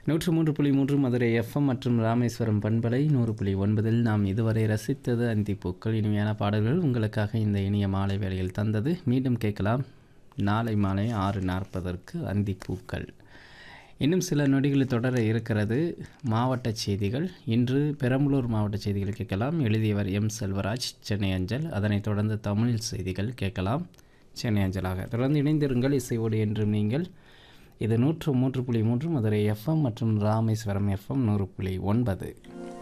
நூற்று மூன்று புள்ளி மூன்று மதுரை எஃப்எம் மற்றும் ராமேஸ்வரம் பண்பலை நூறு புள்ளி ஒன்பதில் நாம் இதுவரை ரசித்தது அந்திப்பூக்கள் இனிமையான பாடல்கள் உங்களுக்காக இந்த இனிய மாலை வேளையில் தந்தது மீண்டும் கேட்கலாம் நாளை மாலை ஆறு நாற்பதற்கு அந்திப்பூக்கள் இன்னும் சில நொடிகளில் தொடர இருக்கிறது மாவட்ட செய்திகள் இன்று பெரம்பலூர் மாவட்ட செய்திகள் கேட்கலாம் எழுதியவர் எம் செல்வராஜ் சென்னை அஞ்சல் அதனைத் தொடர்ந்து தமிழ் செய்திகள் கேட்கலாம் சென்னை அஞ்சலாக தொடர்ந்து இணைந்திருங்கள் இசையோடு என்றும் நீங்கள் இது நூற்று மூன்று புள்ளி மூன்று மதுரை எஃப்எம் மற்றும் ராமேஸ்வரம் எஃப்எம் நூறு புள்ளி ஒன்பது